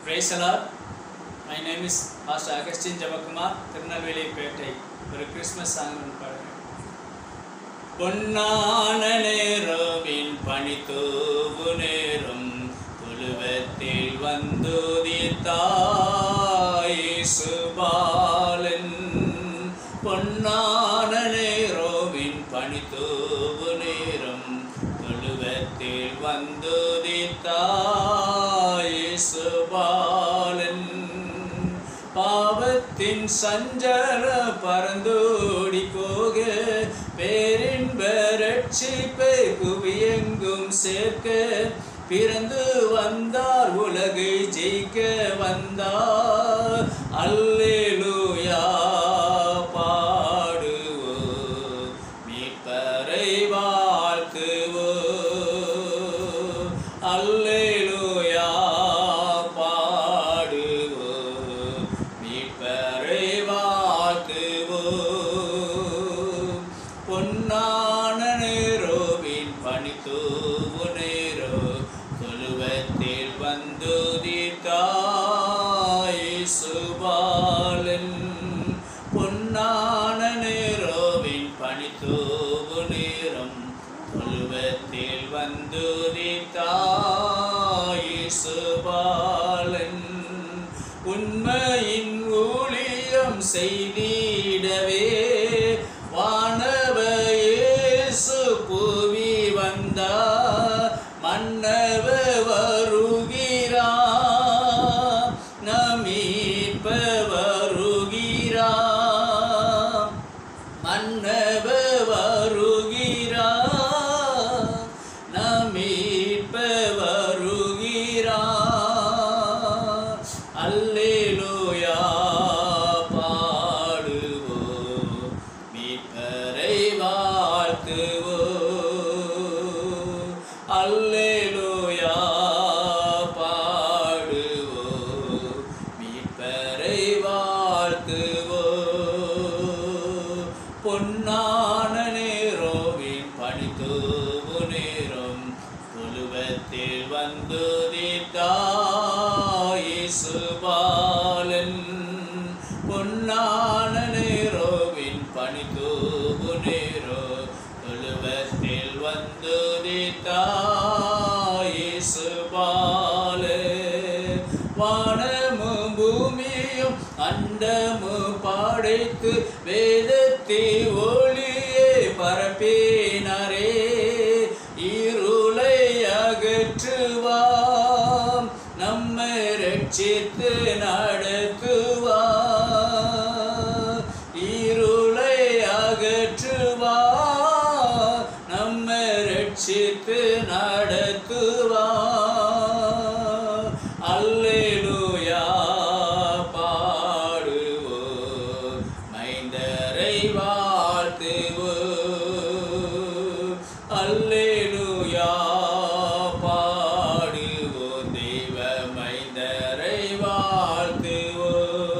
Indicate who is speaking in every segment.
Speaker 1: Praise the Lord. My name is Pastor Agustin Javakumar, Tirunelveli பேட்டை ஒரு Christmas song ஒன்று பாடுறேன் பொன்னான நேரமின் பனித்தூவு நேரம் புலுவத்தில் வந்துதித்தாய் சுபாலன் பொன்னான நேரோவின் பனித்தூவு நேரம் தொழுவத்தில் வந்துதித்தாய் சுபாலன் பாவத்தின் சஞ்சல பறந்தோடி போக பேரின்ப ரட்சிப்பை குவியெங்கும் சேர்க்க பிறந்து வந்தார் உலகை ஜெயிக்க வந்தார் அல்லேலூயா பாடுவோ மீட்பரை வாழ்த்துவோ அல்லேலூயா பாடுவோ மீட்பரை வாழ்த்துவோ பொன்னான நேரோவின் பணித்தூவு நேரோ தொழுவத்தில் வந்துதித்தாய் சுபாலன் பொன்னான நேரோவின் பணித்தூவு நேரம் தொழுவத்தில் வந்துதித்தாய் சுபாலன் உண்மையின் ஊழியம் செய்திடவே வானவயேசு புவி வந்தா மன்னவ வருகிறா நமீப்ப வருகிறா மன்னவ வருகிறா நமீப்ப வருகிறா அல்லேலூயா பாடுவோ மீட்பரை வாழ்த்துவோ அல்லேலூயா பாடுவோ மீட்பரை வாழ்த்துவோ பொன்னான நேரோவின் பணித்தூவு நேரம் தொழுவத்தில் வந்துதித்தாய் சுபாலன் பொன்னான நேரோவின் பணித்தூவு நேரோ தொழுவத்தில் வந்துதித்தாய் சுபாலே வானமும் பூமியும் அண்டமும் படைத்து வேதத்தை ஒளியே பரப்பினாரே இருளை அகற்றுவாம் நம்மை ரட்சித்து நடத்துவார் இருளை அகற்றுவார் நம்மை ரட்சித்து நடத்துவார் அல்லேலூயா பாடுவோ மைந்தரை வாழ்த்துவோ அல்லேலூயா பாடுவோ தெய்வ மைந்தரை வாழ்த்துவோ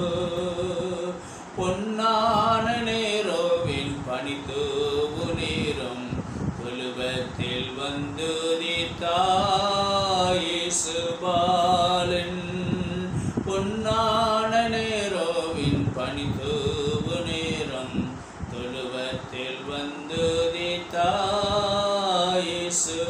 Speaker 1: பொன்னான நேரோவின் பணித்தூவு நேரம் கொலுவத்தில் வந்துதித்தாய் சுபாலன் பொன்னான நேரோவின் பணித்தூவு நேரம் தொழுவத்தில் வந்துதித்தாய் சுபாலன்